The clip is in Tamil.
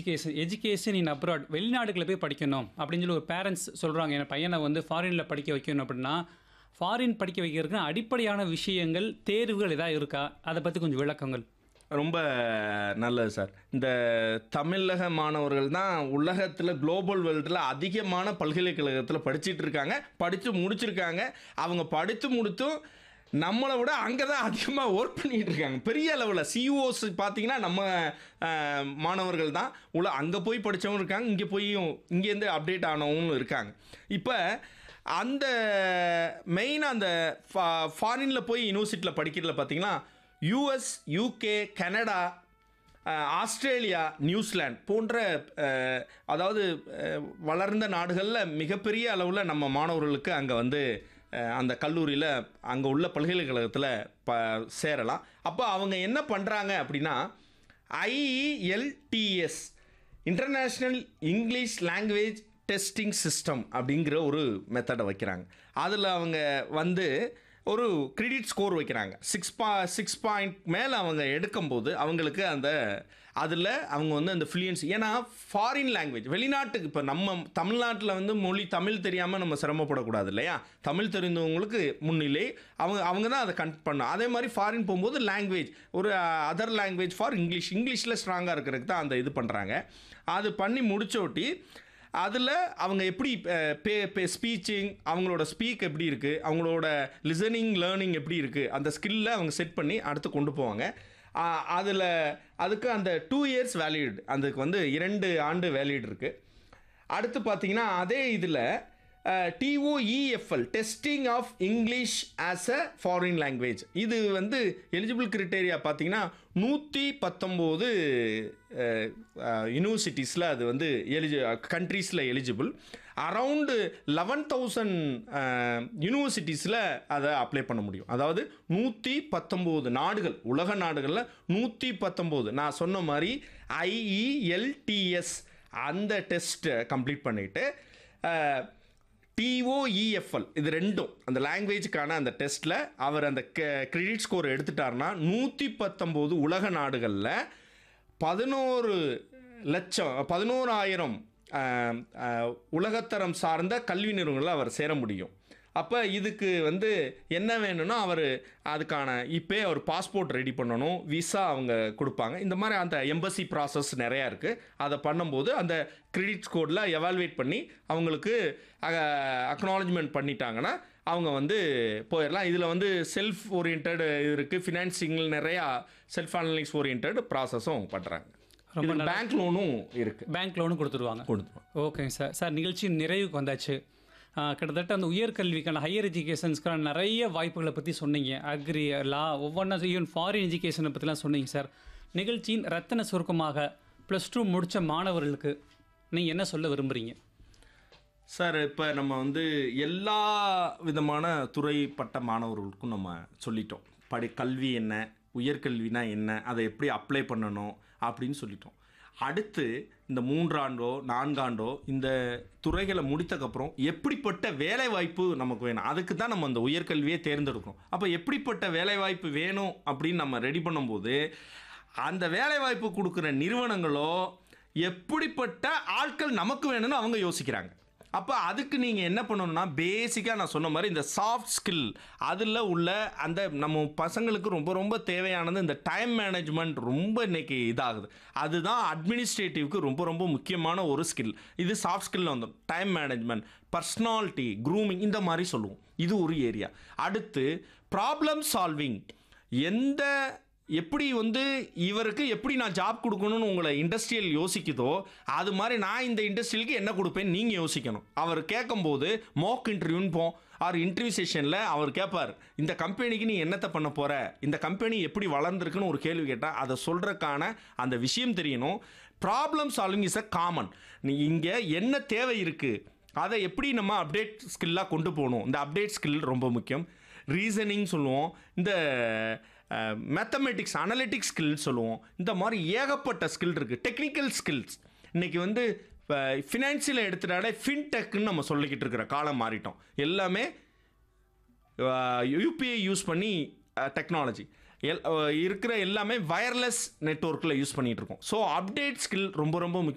எஜுகேஷன் எஜுகேஷன் இன் அப்ராட் வெளிநாடுகளில் போய் படிக்கணும் அப்படின்னு சொல்லி ஒரு பேரண்ட்ஸ் சொல்கிறாங்க என் பையனை வந்து ஃபாரினில் படிக்க வைக்கணும் அப்படின்னா ஃபாரின் படிக்க வைக்கிறதுக்கு அடிப்படையான விஷயங்கள் தேர்வுகள் ஏதாவது இருக்கா அதை பற்றி கொஞ்சம் விளக்கங்கள் ரொம்ப நல்லது சார் இந்த தமிழக மாணவர்கள் தான் உலகத்தில் குளோபல் வேர்ல்டில் அதிகமான பல்கலைக்கழகத்தில் படிச்சிட்டு இருக்காங்க படித்து முடிச்சிருக்காங்க அவங்க படித்து முடித்தும் நம்மளை விட அங்கே தான் அதிகமாக ஒர்க் பண்ணிட்டு இருக்காங்க பெரிய அளவில் சிஓஸ் பார்த்தீங்கன்னா நம்ம அஹ், மாணவர்கள் தான் உள்ள அங்கே போய் படித்தவங்க இருக்காங்க இங்கே போயும் இங்கேருந்து அப்டேட் ஆனவங்களும் இருக்காங்க இப்போ அந்த மெயினாக அந்த ஃபா ஃபாரினில் போய் யூனிவர்சிட்டியில் படிக்கிறதுல பார்த்தீங்கன்னா யூஎஸ் யூகே கனடா அஹ், ஆஸ்திரேலியா நியூசிலாந்து போன்ற அஹ், அதாவது அஹ், வளர்ந்த நாடுகளில் மிகப்பெரிய அளவில் நம்ம மாணவர்களுக்கு அங்கே வந்து அஹ், அந்த கல்லூரியில் அங்கே உள்ள பல்கலைக்கழகத்தில் ப சேரலாம் அப்போ அவங்க என்ன பண்ணுறாங்க அப்படின்னா IELTS international English language testing system அப்படிங்கிற ஒரு மெத்தடை வைக்கிறாங்க அதில் அவங்க வந்து ஒரு கிரெடிட் ஸ்கோர் வைக்கிறாங்க சிக்ஸ் பா சிக்ஸ் பாயிண்ட் மேலே அவங்க எடுக்கும்போது அவங்களுக்கு அந்த அதில் அவங்க வந்து அந்த ஃப்ளூயன்ஸ் ஏன்னா ஃபாரின் லாங்குவேஜ் வெளிநாட்டுக்கு இப்போ நம்ம தமிழ்நாட்டில் வந்து மொழி தமிழ் தெரியாமல் நம்ம சிரமப்படக்கூடாது இல்லையா தமிழ் தெரிந்தவங்களுக்கு முன்னிலை அவங்க அவங்க தான் அதை கன் பண்ணும் அதே மாதிரி ஃபாரின் போகும்போது லாங்குவேஜ் ஒரு அதர் லாங்குவேஜ் ஃபார் இங்கிலீஷ் இங்கிலீஷில் ஸ்ட்ராங்காக இருக்கிறதுக்கு தான் அந்த இது பண்ணுறாங்க அது பண்ணி முடிச்சோட்டி அதில் அவங்க எப்படி அஹ், பே பே ஸ்பீச்சிங் அவங்களோட ஸ்பீக் எப்படி இருக்குது அவங்களோட லிசனிங் லேர்னிங் எப்படி இருக்குது அந்த ஸ்கில்லை அவங்க செட் பண்ணி அடுத்து கொண்டு போவாங்க அதில் அதுக்கு அந்த டூ இயர்ஸ் வேலிட் அதுக்கு வந்து இரண்டு ஆண்டு வேலிட் இருக்குது அடுத்து பார்த்தீங்கன்னா அதே இதில் TOEFL testing of English as a foreign language இது வந்து எலிஜிபிள் கிரிட்டேரியா பார்த்தீங்கன்னா நூற்றி பத்தொம்போது யூனிவர்சிட்டிஸில் அது வந்து எலிஜி கண்ட்ரீஸில் எலிஜிபிள் அரவுண்டு லெவன் தௌசண்ட் யூனிவர்சிட்டிஸில் அதை அப்ளை பண்ண முடியும் அதாவது நூற்றி பத்தொம்போது நாடுகள் உலக நாடுகளில் நூற்றி பத்தொம்போது நான் சொன்ன மாதிரி ஐஇஎல்டிஎஸ் அந்த டெஸ்ட்டை கம்ப்ளீட் பண்ணிவிட்டு டிஓஇஎஃப்எல் இது ரெண்டும் அந்த லாங்குவேஜுக்கான அந்த டெஸ்ட்டில் அவர் அந்த கிரெடிட் ஸ்கோர் எடுத்துட்டாருன்னா நூற்றி பத்தொம்போது உலக நாடுகளில் பதினோரு லட்சம் பதினோராயிரம் அஹ், அஹ், உலகத்தரம் சார்ந்த கல்வி நிறுவனங்களில் அவர் சேர முடியும் அப்போ இதுக்கு வந்து என்ன வேணும்னா அவர் அதுக்கான இப்போ அவர் பாஸ்போர்ட் ரெடி பண்ணணும் விசா அவங்க கொடுப்பாங்க இந்த மாதிரி அந்த எம்பசி ப்ராசஸ் நிறையா இருக்குது அதை பண்ணும்போது அந்த கிரெடிட் ஸ்கோரில் எவால்வேட் பண்ணி அவங்களுக்கு அக்னாலஜ்மெண்ட் பண்ணிட்டாங்கன்னா அவங்க வந்து போயிடலாம் இதில் வந்து செல்ஃப் ஓரியன்ட் இருக்குது ஃபினான்சிங்கில் நிறையா செல்ஃப் அனலிக்ஸ் ஓரியன்ட் ப்ராசஸும் பண்ணுறாங்க ரொம்ப பேங்க் லோனும் இருக்குது பேங்க் லோனும் கொடுத்துருவாங்க கொடுத்துருவோம் ஓகேங்க சார் சார் நிகழ்ச்சி நிறைவுக்கு வந்தாச்சு ஆ, கிட்டத்தட்ட அந்த உயர்கல்விக்கான ஹையர் எஜுகேஷன்ஸ்க்கான நிறைய வாய்ப்புகளை பற்றி சொன்னீங்க அக்ரி லா ஒவ்வொன்றா ஈவன் ஃபாரின் எஜுகேஷனை பற்றிலாம் சொன்னீங்க சார் நிகழ்ச்சியின் ரத்தன சுருக்கமாக ப்ளஸ் டூ முடித்த மாணவர்களுக்கு நீங்கள் என்ன சொல்ல விரும்புகிறீங்க சார் இப்போ நம்ம வந்து எல்லா விதமான துறைப்பட்ட மாணவர்களுக்கும் நம்ம சொல்லிட்டோம் படி கல்வி என்ன உயர்கல்வினா என்ன அதை எப்படி அப்ளை பண்ணணும் அப்படின்னு சொல்லிட்டோம் அடுத்து இந்த மூன்றாண்டோ நான்காண்டோ இந்த துறைகளை முடித்தக்கப்புறம் எப்படிப்பட்ட வேலைவாய்ப்பு நமக்கு வேணும் அதுக்கு தான் நம்ம அந்த உயர்கல்வியை தேர்ந்தெடுக்கிறோம் அப்போ எப்படிப்பட்ட வேலைவாய்ப்பு வேணும் அப்படின்னு நம்ம ரெடி பண்ணும்போது அந்த வேலைவாய்ப்பு கொடுக்குற நிறுவனங்களோ எப்படிப்பட்ட ஆட்கள் நமக்கு வேணும்னு அவங்க யோசிக்கிறாங்க அப்போ அதுக்கு நீங்கள் என்ன பண்ணணும்னா பேசிக்காக நான் சொன்ன மாதிரி இந்த சாஃப்ட் ஸ்கில் அதில் உள்ள அந்த நம்ம பசங்களுக்கு ரொம்ப ரொம்ப தேவையானது இந்த டைம் மேனேஜ்மெண்ட் ரொம்ப இன்னைக்கு இதாகுது அதுதான் அட்மினிஸ்ட்ரேட்டிவ்க்கு ரொம்ப ரொம்ப முக்கியமான ஒரு ஸ்கில் இது சாஃப்ட் ஸ்கில்ல வந்துடும் டைம் மேனேஜ்மெண்ட் பர்சனாலிட்டி க்ரூமிங் இந்த மாதிரி சொல்லுவோம் இது ஒரு ஏரியா அடுத்து ப்ராப்ளம் சால்விங் எந்த எப்படி வந்து இவருக்கு எப்படி நான் ஜாப் கொடுக்கணும்னு உங்களை இண்டஸ்ட்ரியல் யோசிக்குதோ அது மாதிரி நான் இந்த இண்டஸ்ட்ரியலுக்கு என்ன கொடுப்பேன் நீங்கள் யோசிக்கணும் அவர் கேட்கும்போது மோக் இன்டர்வியூன்னு போம் அவர் இன்டர்வியூ செஷனில் அவர் கேட்பார் இந்த கம்பெனிக்கு நீ என்னத்தை பண்ண போகிற இந்த கம்பெனி எப்படி வளர்ந்துருக்குன்னு ஒரு கேள்வி கேட்டால் அதை சொல்கிறக்கான அந்த விஷயம் தெரியணும் problem solving is a common நீ இங்கே என்ன தேவை இருக்குது அதை எப்படி நம்ம அப்டேட் ஸ்கில்லாக கொண்டு போகணும் இந்த அப்டேட் ஸ்கில் ரொம்ப முக்கியம் ரீசனிங் சொல்லுவோம் இந்த மேத்தமெட்டிக்ஸ் அனலிட்டிக்ஸ் ஸ்கில் சொல்லுவோம் இந்த மாதிரி ஏகப்பட்ட ஸ்கில் இருக்குது டெக்னிக்கல் ஸ்கில்ஸ் இன்றைக்கி வந்து ஃபினான்ஷியலை எடுத்துட்டாலே ஃபின்டெக்குன்னு நம்ம சொல்லிக்கிட்டு இருக்கிற காலம் மாறிட்டோம் எல்லாமே யூபிஐ யூஸ் பண்ணி டெக்னாலஜி எல் அஹ் இருக்கிற எல்லாமே வயர்லெஸ் நெட்ஒர்க்கில் யூஸ் பண்ணிகிட்டு இருக்கோம் ஸோ அப்டேட் ஸ்கில் ரொம்ப ரொம்ப முக்கியம்